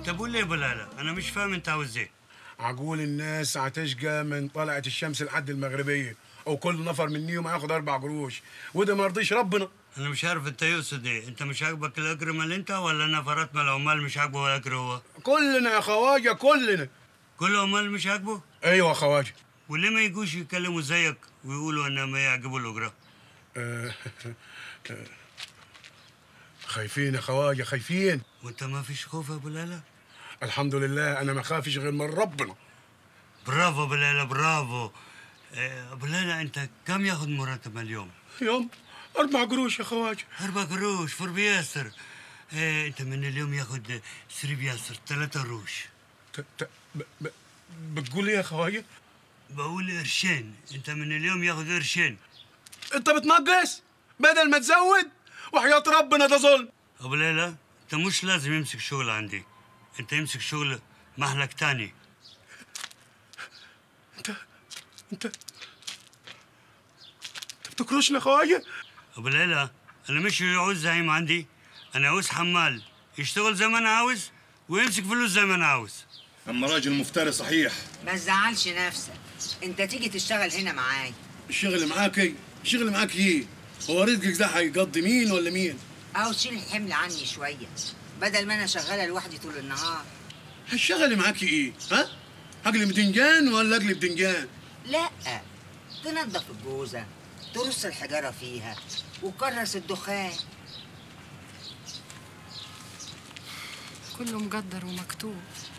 طب قول لي يا بلالة انا مش فاهم انت عاوز ايه عقول الناس هتشقى من طلعت الشمس لحد المغربيه وكل نفر منيهم هياخد اربع قروش وده ما يرضيش ربنا انا مش عارف انت يقصد ايه انت مش عاجبك الاجر مال انت ولا نفرات مال العمال مش عاجبه الاجر هو كلنا يا خواجه كلنا كل العمال مش عاجبه ايوه يا خواجه وليه ما يجوش يتكلموا زيك ويقولوا ان ما يعجبوا الاجره آه، آه، خايفين يا خواجه خايفين وانت ما فيش خوف يا بلالة الحمد لله انا ما خافش غير من ربنا برافو بلالة برافو آه، بلالة انت كم ياخد مرتب اليوم يوم اربع قروش يا خواجه أربع قروش فور بياسر إيه أنت من اليوم ياخد سري بياسر ثلاثة قروش ت- ت- ب- ب- بتقول ايه يا خواجه بقول قرشين أنت من اليوم ياخد قرشين انت بتنقص بدل ما تزود وحياة ربنا ده ظلم أبو ليلى أنت مش لازم يمسك شغل عندي أنت يمسك شغل محلك تاني انت انت انت بتكرشنا يا خواجه أبو ليلى أنا مش عاوز زعيم عندي أنا عاوز حمال يشتغل زي ما أنا عاوز ويمسك فلوس زي ما أنا عاوز اما راجل مفتري صحيح ما تزعلش نفسك انت تيجي تشتغل هنا معايا الشغل معاك ايه الشغل معاك ايه هو رزقك ده هيقضي مين ولا مين او تشيل الحمل عني شويه بدل ما انا شغاله لوحدي طول النهار الشغل معاك ايه ها اقلب بدنجان ولا اقلب بدنجان لا تنظف الجوزه ترص الحجاره فيها وكرس الدخان كله مقدر ومكتوب